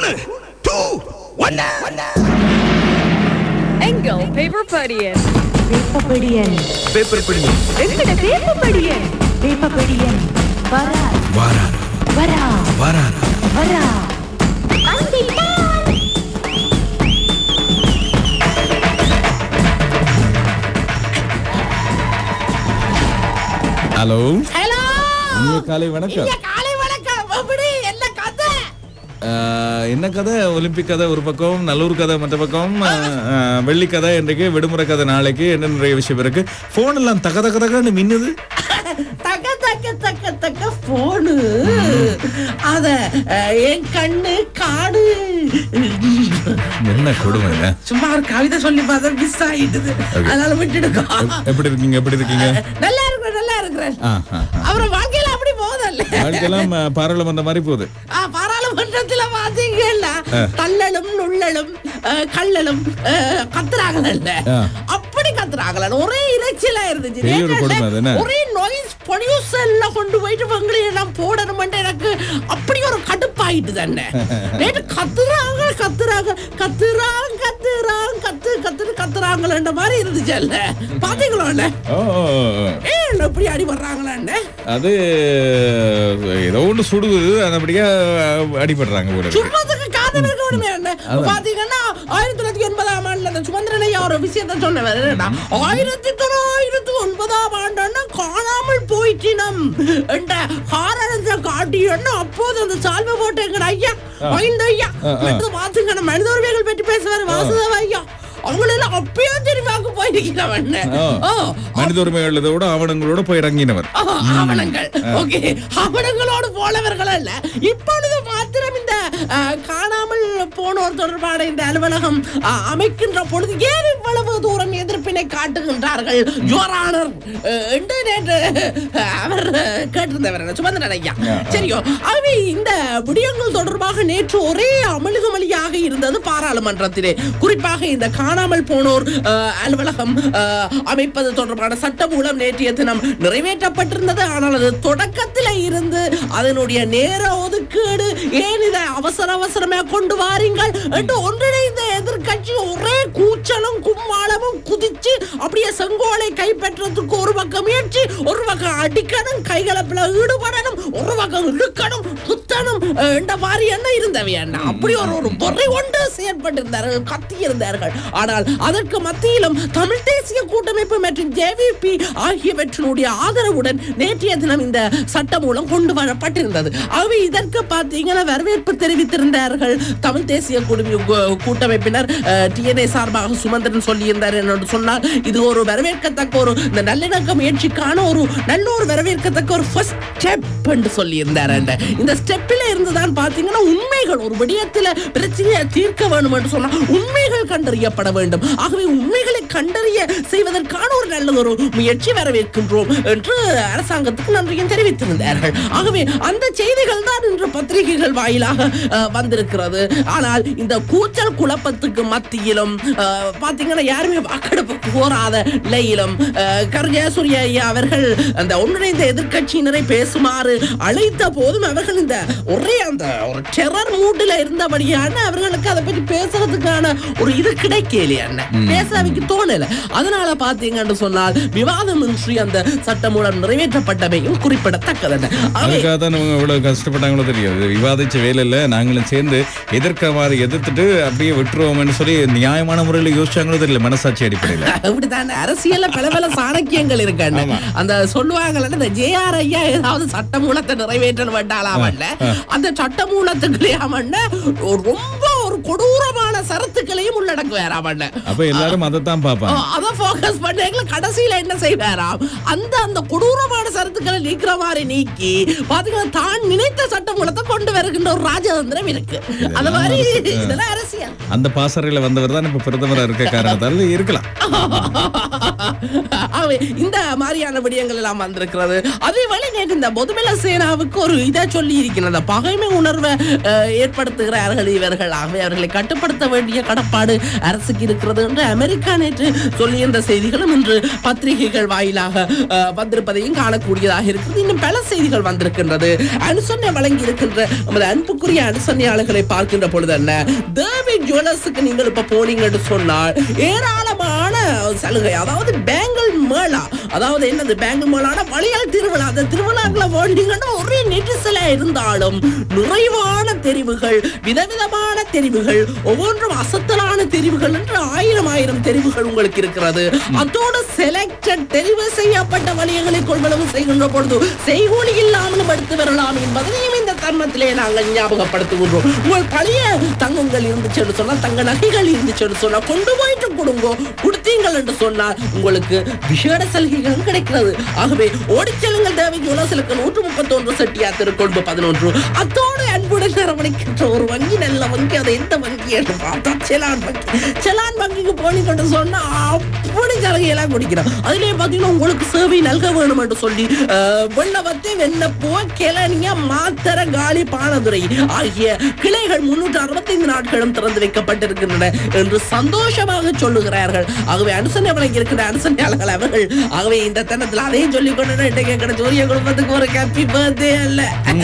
Two one எங்கள் paper படியன் வேப்பப்படியன் பேப்பர் படி எங்கட பேப்பர் வேப்பப்படியன் வரா வாரார் வரா வாரார் வரா ஹலோ ஹலோ இனிய காலை வணக்கம் காலை வணக்கம் எப்படி என்ன கதை ஆஹ், என்ன கதை ஒலிம்பிக் கதை ஒரு பக்கம் நல்லூர் கதை மற்ற பக்கம் ஆஹ், வெள்ளி கதை இன்றைக்கு விடுமுறை கதை நாளைக்கு என்ன நிறைய விஷயம் இருக்கு போன் எல்லாம் தக தக தகன்னு மின்னுது தக்க தக்க தக்க தக்க போனு அத அஹ், என் கண்ணு காடு என்ன கொடுமை இல்ல? சும்மா ஒரு கவிதை சொல்லி பார்த்தா மிஸ் ஆயிடுது அதனால விட்டுடுக்கோ எப்- எப்படி இருக்கீங்க எப்படி இருக்கீங்க நல்லா இருக்கிறேன் நல்லா இருக்கிறேன் ஆ, ஆ, ஆ. அப்புறம் வாழ்க்கையில அப்படி போதல்ல வாழ்க்கையெல்லாம் ஆஹ், பாராளுமன்ற மாதிரி போகுது ஆ, பாராளுமன்றத்துல பாத்தீங்கன்னா தள்ளலும் நுள்ளலும் அஹ், கள்ளலும் அஹ், கத்துறாங்கல்ல ஆ. அப்படி கத்துறாங்கல்ல ஒரே இறைச்சலா இருந்துச்சு பெரிய ஒரு நேற்று கொடுமை அது என்ன? ஒரே நாய்ஸ் பொல்யூஷன்ல கொண்டு போயிட்டு வங்களை எல்லாம் போடணும்னு எனக்கு அப்படி ஒரு கடுப்பாயிட்டு தானே நேற்று கத்துறாங்க கத்துறாங்க கத்துறாங்க கத்துறாங்க கத்து கத்துன்னு கத்துறாங்களேன்ற மாதிரி இருந்துச்சுல்ல பாத்தீங்களா ஓ ஓ, ஓ, ஓ. ஏன் இப்படி அடி வர்றாங்களான்னு அது ஏதோ ஒன்று சுடுகுது அதபடியா அடிபடுறாங்க போல இருக்கு சும்மாதுக்கு காதல் இருக்க விடுமே என்ன பாத்தீங்கன்னா ஆயிரத்தி தொள்ளாயிரத்தி எண்பதாம் ஆண்டுல அந்த சுமந்திரன் ஐயா ஒரு விஷயத்த சொன்னவர் என்னன்னா ஆயிரத்தி தொள்ளாயிரத்தி ஒன்பதாம் ஆண்டுன்னா காணாமல் போயிட்டினம் என்ற காரணத்தை காட்டி என்ன அப்போது அந்த சால்வை போட்டு எங்க ஐயா ஐந்து ஐயா அடுத்து பாத்துங்க மனித உரிமைகள் பற்றி பேசுவார் வாசுதேவ ஐயா அவங்களெல்லாம் அப்பயே தெரிவாக்கு போயிருக்கிறவன் ஆ. ஓ மனித உரிமைகள் இதோட ஆவணங்களோட போய் இறங்கினவர் ஆ, ஆவணங்கள் ஓகே ஆவணங்களோடு போனவர்கள் அல்ல இப்பொழுது மாத்திரம் இந்த ஆ, காணாமல் போனோர் தொடர்பான இந்த அலுவலகம் ஆ, அமைக்கின்ற பொழுது ஏன் இவ்வளவு தூரம் எதிர்ப்பினை காட்டுகின்றார்கள் ஜோரானர் என்று நேற்று ஆ, அவர் கேட்டிருந்தவர் சுமந்திரன் ஐயா சரியோ ஆகவே இந்த விடயங்கள் தொடர்பாக நேற்று ஒரே அமளிகமளியாக இருந்தது பாராளுமன்றத்திலே குறிப்பாக இந்த காணாமல் போனோர் ஆ, அலுவலகம் ஆ, அமைப்பது தொடர்பான சட்ட மூலம் நேற்றைய தினம் நிறைவேற்றப்பட்டிருந்தது ஆனால் அது தொடக்கத்தில் இருந்து அதனுடைய நேர ஒதுக்கீடு ஏன் இதை அவசர அவசரமா கொண்டு வாரீங்கள் என்று ஒன்றிணைந்த எதிர்க்கட்சி ஒரே கூச்சலும் கும்மாளமும் குதிச்சு அப்படியே செங்கோலை கைப்பற்றதுக்கு ஒரு பக்கம் முயற்சி ஒரு பக்கம் அடிக்கணும் கைகலப்பில் ஈடுபடணும் ஒரு பக்கம் இழுக்கணும் குத்தணும் அஹ், என்ற மாதிரி என்ன இருந்தவை என்ன அப்படி ஒரு ஒரு பொறை கொண்டு செயற்பட்டிருந்தார்கள் கத்தி இருந்தார்கள் ஆனால் அதற்கு மத்தியிலும் தமிழ் தேசிய கூட்டமைப்பு மற்றும் ஜேவிபி ஆகியவற்றினுடைய ஆதரவுடன் நேற்றைய தினம் இந்த சட்டம் மூலம் கொண்டு வரப்பட்டிருந்தது ஆகவே இதற்கு பார்த்தீங்கன்னா வரவேற்பு தெரிவித்திருந்தார்கள் தமிழ் தேசிய குடிமை கு- கூட்டமைப்பினர் டிஎன்ஏ சார்பாக சுமந்திரன் சொல்லியிருந்தார் என்று சொன்னால் இது ஒரு வரவேற்கத்தக்க ஒரு இந்த நல்லிணக்க முயற்சிக்கான ஒரு நல்ல ஒரு வரவேற்கத்தக்க ஒரு ஃபர்ஸ்ட் ஸ்டெப் என்று சொல்லியிருந்தார் அந்த. இந்த ஸ்டெப்பில் இருந்து தான் பார்த்தீங்கன்னா உண்மைகள் ஒரு விடயத்தில் பிரச்சனையை தீர்க்க வேண்டும் என்று சொன்னால் உண்மைகள் கண்டறியப்பட வேண்டும் ஆகவே உண்மைகளை கண்டறிய செய்வதற்கான ஒரு நல்ல ஒரு முயற்சி வரவேற்கின்றோம் என்று அரசாங்கத்துக்கு நன்றியும் தெரிவித்திருந்தார்கள் ஆகவே அந்த செய்திகள் தான் இன்று பத்திரிகைகள் வாயிலாக அஹ், வந்திருக்கிறது ஆனால் இந்த கூச்சல் குழப்பத்துக்கு மத்தியிலும் அஹ், பாத்தீங்கன்னா யாருமே வாக்கெடுப்பு கோராத நிலையிலும் அஹ், கருஜயசூரிய ஐயா அவர்கள் அந்த ஒன்றிணைந்த எதிர்க்கட்சியினரை பேசுமாறு அழைத்த போதும் அவர்கள் இந்த ஒரே அந்த ஒரு டெரர் மூட்டில் இருந்தபடியான அவர்களுக்கு அதை பற்றி பேசுறதுக்கான ஒரு இது கிடைக்கலையா பேச அவைக்கு தோணல அதனால பாத்தீங்கன்னு சொன்னால் விவாதமின்றி அந்த சட்டம் மூலம் நிறைவேற்றப்பட்டவையும் குறிப்பிடத்தக்கது அவை அதுக்காக தான் அவங்க இவ்வளவு கஷ்டப்பட்டாங்களோ தெரியாது விவாதிச்ச வேலையில நாங்களும் சேர்ந்து எதிர்க்க மாதிரி எதிர்த்துட்டு அப்படியே விட்டுருவோம்னு சொல்லி நியாயமான முறையில் யோசிச்சாங்களோ தெரியல மனசாட்சி அடிப்படையில் அப்படித்தானே அரசியல்ல பல பல சாணக்கியங்கள் இருக்காங்க அந்த சொல்லுவாங்கல்ல இந்த ஜேஆர் ஐயா ஏதாவது சட்ட மூலத்தை நிறைவேற்றணும் வேண்டாலாமல்ல அந்த சட்ட மூலத்துக்குள்ளேயாமண்ண ரொம்ப ஒரு கொடூரமான சரத்துக்களையும் உள்ளடக்குவாராமண்ண அப்ப எல்லாரும் அதைத்தான் பார்ப்பாங்க அத போக்கஸ் பண்ணீங்களா கடைசியில என்ன செய்வாராம் அந்த அந்த கொடூரமான சரத்துக்களை நீக்கிற மாதிரி நீக்கி பாத்தீங்கன்னா தான் நினைத்த சட்ட மூலத்தை கொண்டு வருகின்ற ஒரு ராஜதந்திரம் இருக்கு அந்த மாதிரி இதெல்லாம் அரசியல் அந்த பாசறையில வந்தவர் தான் இப்ப பிரதமரா இருக்க காரணத்தால இருக்கலாம் ஆகவே இந்த மாதிரியான விடயங்கள் எல்லாம் வந்திருக்கிறது அதே வேளை நேற்று இந்த பொதுமல சேனாவுக்கு ஒரு இதை சொல்லி இருக்கிறது பகைமை உணர்வை அஹ், ஏற்படுத்துகிறார்கள் இவர்கள் ஆகவே அவர்களை கட்டுப்படுத்த வேண்டிய கடப்பாடு அரசுக்கு இருக்கிறது என்று அமெரிக்கா நேற்று சொல்லியிருந்த செய்திகளும் இன்று பத்திரிகைகள் வாயிலாக அஹ், வந்திருப்பதையும் காணக்கூடியதாக இருக்கிறது இன்னும் பல செய்திகள் வந்திருக்கின்றது அனுசன்னை வழங்கி இருக்கின்ற நமது அன்புக்குரிய அனுசன்னையாளர்களை பார்க்கின்ற பொழுது என்ன தேவி ஜுவல்லர்ஸுக்கு நீங்கள் இப்ப போனீங்க என்று சொன்னால் ஏராளமான சலுகை அதாவது பேங்கல் மேளா அதாவது என்னது பேங்கல் மேளான வழியால் திருவிழா அந்த திருவிழாக்களை போனீங்கன்னா ஒரே நெரிசலா இருந்தாலும் நிறைவான தெரிவுகள் விதவிதமான தெரிவுகள் ஒவ்வொன்றும் அசத்தலான தெரிவுகள் என்று ஆயிரம் ஆயிரம் தெரிவுகள் உங்களுக்கு இருக்கிறது அதோடு செலக்டட் தெரிவு செய்யப்பட்ட வழியங்களை கொள்வனவு செய்கின்ற பொழுது செய்கூலி இல்லாமலும் எடுத்து வரலாம் என்பதையும் இந்த தருணத்திலே நாங்கள் ஞாபகப்படுத்துகின்றோம் உங்கள் பழைய தங்கங்கள் இருந்துச்சுன்னு சொன்னா தங்க நகைகள் இருந்துச்சுன்னு சொன்னா கொண்டு போயிட்டு கொடுங்க கொடுத்தீங்கள் என்று சொன்னால் உங்களுக்கு விசேட சலுகைகளும் கிடைக்கிறது ஆகவே ஓடிச் செல்லுங்கள் தேவை ஜுவலர்ஸலுக்கு நூற்று முப்பத்தொன்று செட்டியா திருக்கொண்டு பதினொன்று அத்தோடு அன்புடன் அரவணைக்கின்ற ஒரு வங்கி நல்ல வங்கி அது எந்த வங்கி என்று பார்த்தா செலான் வங்கி செலான் வங்கிக்கு போனீங்கன்னு சொன்னா அப்படி சலுகையெல்லாம் குடிக்கிறோம் அதுலயே பாத்தீங்கன்னா உங்களுக்கு சேவை நல்க வேணும் என்று சொல்லி அஹ், வெள்ளவத்தை வெண்ணப்பூ கிளனிய மாத்தர காலி பானதுரை ஆகிய கிளைகள் முன்னூற்று அறுபத்தைந்து நாட்களும் திறந்து வைக்கப்பட்டிருக்கின்றன என்று சந்தோஷமாக சொல்லுகிறார்கள் ஆகவே அனுசனை வழங்கி இருக்கிற அனுசனையாளர்கள் அவர்கள் ஆகவே இந்த தருணத்தில் அதையும் சொல்லிக் கொண்டு இன்றைக்கு எங்கட சூரிய குடும்பத்துக்கு ஒரு ஹாப்பி பர்த்டே அல்ல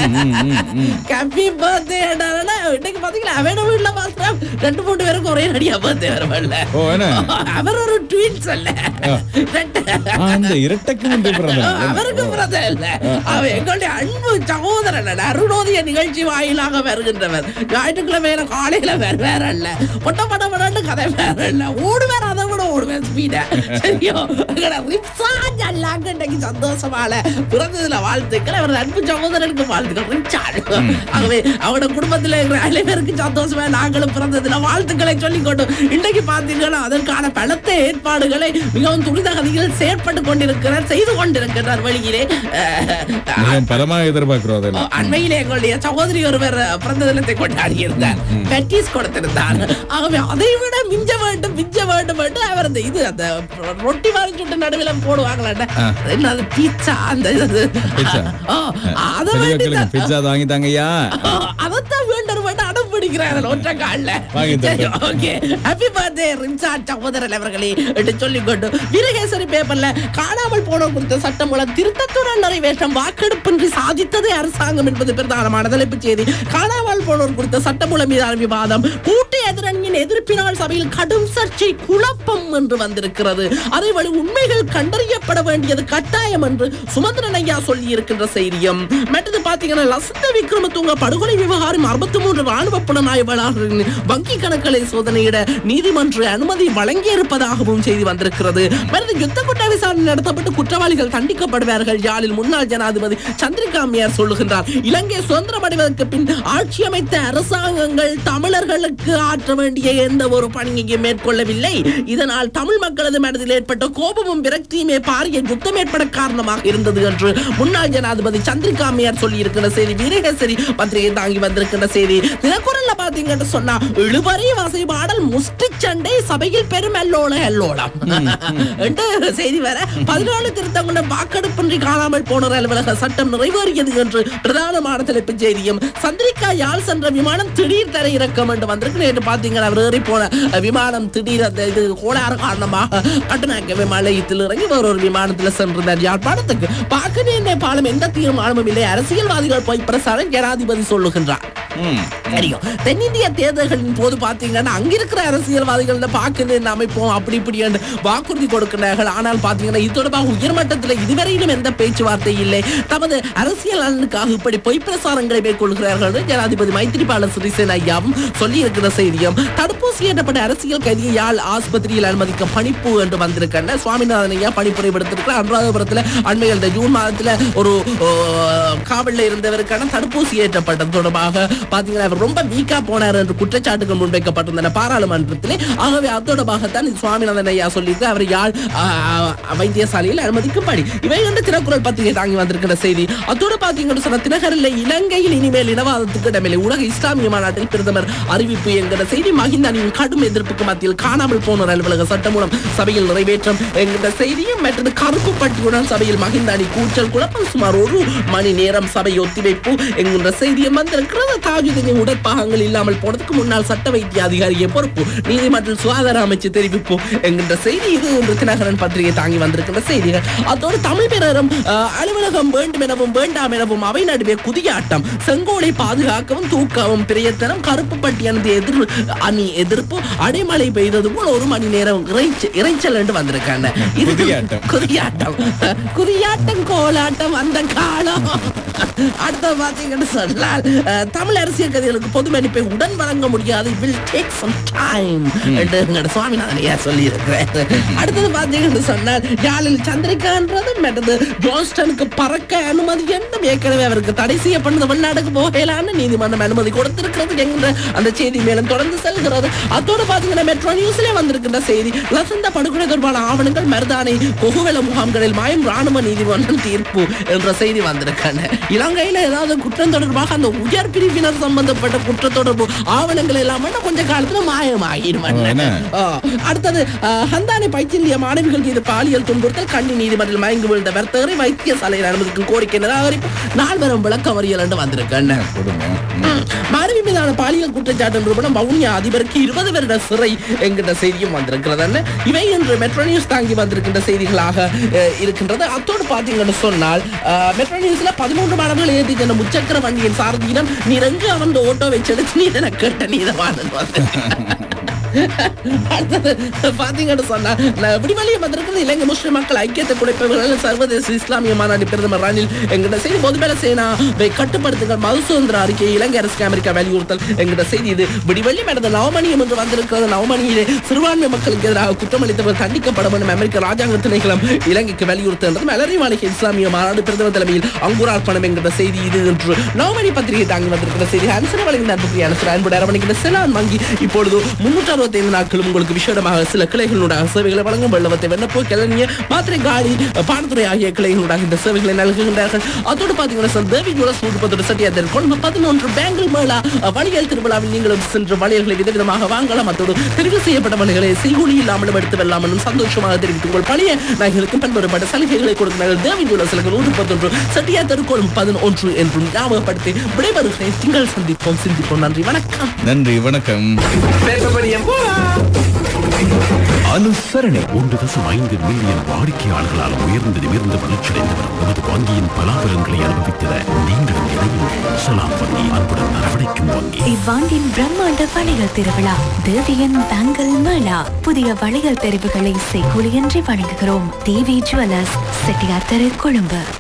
ஹாப்பி பர்த்டே இன்னைக்கு பாத்தீங்களா அவன வீட்டுல மாத்திரம் ரெண்டு மூணு பேருக்கு ஒரே நடியா பர்த்டே வரவில்ல ஓ என்ன அவர் ஒரு ட்வீன்ஸ் அல்ல ரெண்டு ஆ, இந்த இரட்டைக்கு முன்பே பிறந்தவன். அவருக்கு பிரதம் இல்ல அவன் எங்களுடைய அன்பு சகோதரன் அருணோதய நிகழ்ச்சி வாயிலாக வருகின்றவர் ஞாயிற்றுக்கிழமையில காலையில வேற வேற இல்ல பொட்ட பட படன்னு கதை வேற இல்ல ஓடுவேர் அதை விட ஓடுவேன் ஸ்பீட சரியோ எங்கட ரிப்ஸா ஜல்லாங்க இன்னைக்கு சந்தோஷமான பிறந்ததுல வாழ்த்துக்கள் அவர் அன்பு சகோதரனுக்கு வாழ்த்துக்கள் ரிச்சாள் ஆகவே அவனோட குடும்பத்துல இருக்கிற அனைவருக்கு சந்தோஷமா நாங்களும் பிறந்ததுல வாழ்த்துக்களை சொல்லிக்கொண்டு இன்னைக்கு பார்த்தீங்கன்னா அதற்கான பலத்த ஏற்பாடுகளை மிகவும் துரிதகதியில் செயற்பட்டு கொண்டிருக்கிறார் செய்து கொண்டிருக்கிறார் வழியிலே அஹ், மிகவும் பலமாக எதிர்பார்க்கிறோம் அதெல்லாம் அண்மையிலே எங்களுடைய சகோதரி ஒருவர் பிறந்த தினத்தை கொண்டாடி இருந்தார் பெட்டிஸ் கொடுத்திருந்தார் ஆகவே அதை விட மிஞ்ச வேண்டும் மிஞ்ச வேண்டும் என்று அவர் அந்த இது அந்த ரொட்டி மாதிரி சுட்டு நடுவில் போடுவாங்களே என்ன அது பீட்சா அந்த இது Pizza. ஓ, அதை தெளிவா வேண்டி கேளுங்க பிட்சா வாங்கி தாங்கய்யா அதைத்தான் வேண்டும் வேண்டும் அடம் பிடிக்கிறார்கள் ஒற்றை கால்ல வாங்கி தரேன். ஓகே ஹாப்பி பர்த்டே ரிம்சா சகோதரர் அவர்களே என்று சொல்லிக்கொண்டு வீரகேசரி பேப்பர்ல காணாமல் போனோர் குறித்த சட்டம் மூலம் திருத்தத்துடன் நிறைவேற்றம் வாக்கெடுப்பின்றி சாதித்ததே அரசாங்கம் என்பது பிரதானமான தலைப்புச் செய்தி காணாமல் போனோர் குறித்த சட்டமூலம் மீதான விவாதம் கூட்டு எதிரணியின் எதிர்ப்பினால் சபையில் கடும் சர்ச்சை குழப்பம் என்று வந்திருக்கிறது அதே வழி உண்மைகள் கண்டறியப்பட வேண்டியது கட்டாயம் என்று சுமந்திரன் ஐயா சொல்லி இருக்கின்ற செய்தியும் மற்றது பாத்தீங்கன்னா லசந்த விக்ரமதுங்க படுகொலை விவகாரம் அறுபத்தி மூன்று ராணுவ புலனாய்வாளர்களின் வங்கி கணக்குகளை சோதனையிட நீதிமன்ற அனுமதி வழங்கியிருப்பதாகவும் செய்தி வந்திருக்கிறது மற்றது யுத்த குற்ற விசாரணை நடத்தப்பட்டு குற்றவாளிகள் தண்டிக்கப்படுவார்கள் யாழில் முன்னாள் ஜனாதிபதி சந்திரிகா அம்மையார் சொல்லுகின்றார் இலங்கை சுதந்திரம் அடைவதற்கு பின் ஆட்சி அமைத்த அரசாங்கங்கள் தமிழர்களுக்கு ஆற்ற வேண்டிய எந்த ஒரு பணியையும் மேற்கொள்ளவில்லை இதனால் தமிழ் மக்களது மனதில் ஏற்பட்ட கோபமும் விரக்தியுமே பாரிய யுத்தம் ஏற்பட காரணமாக இருந்தது என்று முன்னாள் ஜனாதிபதி சந்திரிகா அம்மையார் சொல்லி இருக்கிற செய்தி வீரகேசரி பத்திரிகை தாங்கி வந்திருக்கிற செய்தி தினக்குரல்ல பாத்தீங்கன்னு சொன்னா இழுபறி வசை பாடல் முஷ்டி சண்டை சபையில் பெரும் அல்லோல அல்லோலம் என்று செய்தி வர பதினாலு திருத்தங்களுடன் வாக்கெடுப்பின்றி காணாமல் போனோர் அலுவலக சட்டம் நிறைவேறியது என்று பிரதானமான தலைப்புச் செய்தியும் சந்திரிகா யாழ் சென்ற விமானம் திடீர் தரை இறக்கம் என்று வந்திருக்கு நேற்று பாத்தீங்கன்னா அவர் ஏறி போன விமானம் திடீர் அந்த இது கோளாறு காரணமாக கட்டுநாயக்க விமானத்தில் இறங்கி வேற ஒரு விமானத்துல சென்றிருந்தார் யாழ்ப்பாணத்துக்கு பாக்கனே பாலம் எந்த தீர்மானமும் இல்லை அரசியல்வாதிகள் போய் பிரசாரம் ஜனாதிபதி சொல்லுகின்றார் தெரியும் தென்னிந்திய தேர்தல்களின் போது பாத்தீங்கன்னா அங்க இருக்கிற அரசியல்வாதிகள் இந்த பாக்குன்னு அமைப்போம் அப்படி இப்படி என்று வாக்குறுதி கொடுக்கிறார்கள் ஆனால் பாத்தீங்கன்னா இது தொடர்பாக உயர்மட்டத்தில் இதுவரையிலும் எந்த பேச்சுவார்த்தை இல்லை தமது அரசியல் நலனுக்காக இப்படி பொய் பிரசாரங்களை மேற்கொள்கிறார்கள் என்று ஜனாதிபதி மைத்திரிபால சிறிசேன ஐயாவும் சொல்லி இருக்கிற செய்தியும் தடுப்பூசி ஏற்றப்பட்ட அரசியல் கைதியை யாழ் ஆஸ்பத்திரியில் அனுமதிக்க பணிப்பு என்று வந்திருக்கின்ற சுவாமிநாதன் ஐயா பணிப்புரை விடுத்திருக்கிறார் அனுராதபுரத்தில் அண்மையில் இந்த ஜூன் மாதத்துல ஒரு ஓ, காவல்ல இருந்தவருக்கான தடுப்பூசி ஏற்றப்பட்டது தொடர்பாக பாத்தீங்கன்னா அவர் ரொம்ப வீக்கா போனார் என்று குற்றச்சாட்டுகள் முன்வைக்கப்பட்டிருந்தன பாராளுமன்றத்திலே ஆகவே அது தொடர்பாகத்தான் இது சுவாமிநாதன் ஐயா சொல்லியிருக்கு அவர் யாழ் ஆ, ஆ, வைத்தியசாலையில் அனுமதிக்கும்படி இவை வந்து தினக்குரல் பத்திரிகை தாங்கி வந்திருக்கிற செய்தி அதோடு பாத்தீங்கன்னு சொன்ன தினகரில் இலங்கையில் இனிமேல் இனவாதத்துக்கு இடமில்லை உலக இஸ்லாமிய மாநாட்டில் பிரதமர் அறிவிப்பு என்கிற செய்தி மஹிந்தனின் கடும் எதிர்ப்புக்கு மத்தியில் காணாமல் போனோர் அலுவலக சட்டம் மூலம் சபையில் நிறைவேற்றம் என்கிற செய்தியும் மற்றது கருப்பு பட்டியுடன் சபையில் மஹிந்த அணி கூச்சல் குழப்பம் சுமார் ஒரு மணி நேரம் சபை ஒத்திவைப்பு என்கின்ற செய்தியும் வந்திருக்கிறது சிராஜுதீனின் உடற்பாகங்கள் இல்லாமல் போனதுக்கு முன்னாள் சட்ட வைத்திய அதிகாரியை பொறுப்பு நீதிமன்ற சுகாதார அமைச்சு தெரிவிப்பு என்கின்ற செய்தி இது இன்று தினகரன் பத்திரிகை தாங்கி வந்திருக்கின்ற செய்திகள் அதோடு தமிழ் பிறரும் அஹ், அலுவலகம் வேண்டும் எனவும் வேண்டாம் எனவும் அவை நடுவே குதியாட்டம் செங்கோலை பாதுகாக்கவும் தூக்கவும் பிரியத்தனம் கருப்பு பட்டி அணிந்து எதிர் அணி எதிர்ப்பு அடைமழை பெய்தது போல் ஒரு மணி நேரம் இறைச்ச- இறைச்சல் என்று வந்திருக்காங்க இது குதியாட்டம். குதியாட்டம் குதியாட்டம் கோலாட்டம் அந்த காலம் அடுத்த பாத்தீங்கன்னு சொன்னால் அஹ், தமிழ் அரசியல் கதைகளுக்கு பொது மன்னிப்பை உடன் வழங்க முடியாது வில் டேக் சம் டைம் என்று எங்களோட சுவாமிநாதன் ஐயா சொல்லி அடுத்தது பாத்தீங்கன்னு சொன்னால் யாழில் சந்திரிகான்றது மற்றது ஜோன்ஸ்டனுக்கு பறக்க அனுமதி என்றும் ஏற்கனவே அவருக்கு தடை செய்யப்பட்டது வெளிநாடுக்கு போகலான்னு நீதிமன்றம் அனுமதி கொடுத்திருக்கிறது என்கிற அந்த செய்தி மேலும் தொடர்ந்து செல்கிறது அதோடு பாத்தீங்கன்னா மெட்ரோ நியூஸ்ல வந்திருக்கின்ற செய்தி லசந்த படுகொலை தொடர்பான ஆவணங்கள் மருதானை கொகுவெல முகாம்களில் மாயம் ராணுவ நீதிமன்றம் தீர்ப்பு என்ற செய்தி வந்திருக்காங்க இலங்கையில ஏதாவது குற்றம் தொடர்பாக அந்த உயர் பிரிவினர் சம்பந்தப்பட்ட குற்ற தொடர்பு ஆவணங்கள் எல்லாம் மட்டும் கொஞ்ச காலத்துல மாயமாகிடும் என்ன? ஆ, அடுத்தது ஆ, ஹந்தானை பைச்சில்லிய மாணவிகள் மீது பாலியல் துன்புறுத்தல் கண்ணி நீதிமன்றில் மயங்கி விழுந்த வர்த்தகரை வைத்தியசாலையில் அனுமதிக்கும் கோரிக்கை நிராகரிப்பு நால்வரும் விளக்கமறியல் என்று வந்திருக்காங்க கொடுமை ம். மாணவி மீதான பாலியல் குற்றச்சாட்டு நிறுவனம் வவுனியா அதிபருக்கு இருபது வருட சிறை என்கின்ற செய்தியும் வந்திருக்கிறது இவை இன்று மெட்ரோ நியூஸ் தாங்கி வந்திருக்கின்ற செய்திகளாக அஹ், இருக்கின்றது அத்தோடு பார்த்தீங்கன்னு சொன்னால் அஹ், மெட்ரோ நியூஸ்ல பதிமூன்று மாணவர்கள் ஏற்றி சென்ற முச்சக்கர வண்டியின் சாரதியிடம் நீ எங்கு அவன் ஓட்டோ வச்செடுத்து நீ என கேட்ட நீதவானன் வந்து அடுத்தது பாத்தீங்கன்னு சொன்னா நான் விடிவெளியே வந்திருக்கிறது இலங்கை முஸ்லிம் மக்கள் ஐக்கியத்தை குலைப்பவர்கள் சர்வதேச இஸ்லாமிய மாநாடு பிரதமர் ரணில் என்கிற செய்தி பொதுபல சேனாவை கட்டுப்படுத்துங்கள் மது சுதந்திர அறிக்கையை இலங்கை அரசுக்கு அமெரிக்கா வலியுறுத்தல் என்கிற செய்தி இது விடிவெள்ளி நடந்த நவமணியம் என்று வந்திருக்கிறது நவமணியிலே சிறுபான்மை மக்களுக்கு எதிராக குற்றமளித்தவர் தண்டிக்கப்பட வேண்டும் அமெரிக்க ராஜாங்க திணைக்களம் இலங்கைக்கு வலியுறுத்துகின்றது மலரி மாளிகை இஸ்லாமிய மாநாடு பிரதமர் தலைமையில் அங்குரார்ப்பணம் என்கிற செய்தி இது என்று நவமணி பத்திரிகை தாங்கி வந்திருக்கிற செய்தி ஹன்சன வழங்கின அன்புக்குரியான சில அன்புடைய அரவணைக்கிற சிலான் வங்கி இப்பொழுது முன்னூற்று அறுபத்தைந்து நாட்களும் உங்களுக்கு விசேடமாக சில கிளைகளூடாக சேவைகளை வழங்கும் வெள்ளவத்தை வெண்ணப்போ கிளநிய மாத்திரை காலி பானத்துறை ஆகிய கிளைகளூடாக இந்த சேவைகளை நல்குகின்றார்கள் அதோடு பார்த்தீங்கன்னா சார் தேவி ஜுவலர்ஸ் முப்பத்தொரு சட்டியாதர் கொழும்பு பதினொன்று பேங்கிள் மேளா வணிகல் திருவிழாவில் நீங்களும் சென்று வளையல்களை விதவிதமாக வாங்கலாம் அதோடு தெரிவு செய்யப்பட்ட வணிகளை செய்கூலி இல்லாமலும் எடுத்து வெல்லலாம் என்றும் சந்தோஷமாக தெரிவித்துக் உங்கள் பழைய நகைகளுக்கு பண்படுபட்ட சலுகைகளை கொடுக்கிறார்கள் தேவி ஜுவலர்ஸ் நூற்று முப்பத்தொன்று சட்டியாதர் கொழும்பு பதினொன்று என்றும் ஞாபகப்படுத்தி விடைபெறுகிறேன் திங்கள் சந்திப்போம் சிந்திப்போம் நன்றி வணக்கம் நன்றி வணக்கம் அனுசரணை ஒன்று தசம் ஐந்து மில்லியன் வாடிக்கையாளர்களால் உயர்ந்து நிமிர்ந்து வளர்ச்சியடைந்தவர் நமது வங்கியின் பலாபலன்களை அனுபவித்திட நீங்களும் இணையுங்கள் சலாம் வங்கி அன்புடன் அரவணைக்கும் வங்கி இவ்வாண்டின் பிரம்மாண்ட வளையல் திருவிழா தேவியன் பேங்கல் மேளா புதிய வளையல் தெரிவுகளை செய்கூலியின்றி வழங்குகிறோம் தேவி ஜுவல்லர்ஸ் செட்டியார் தெரு கொழும்பு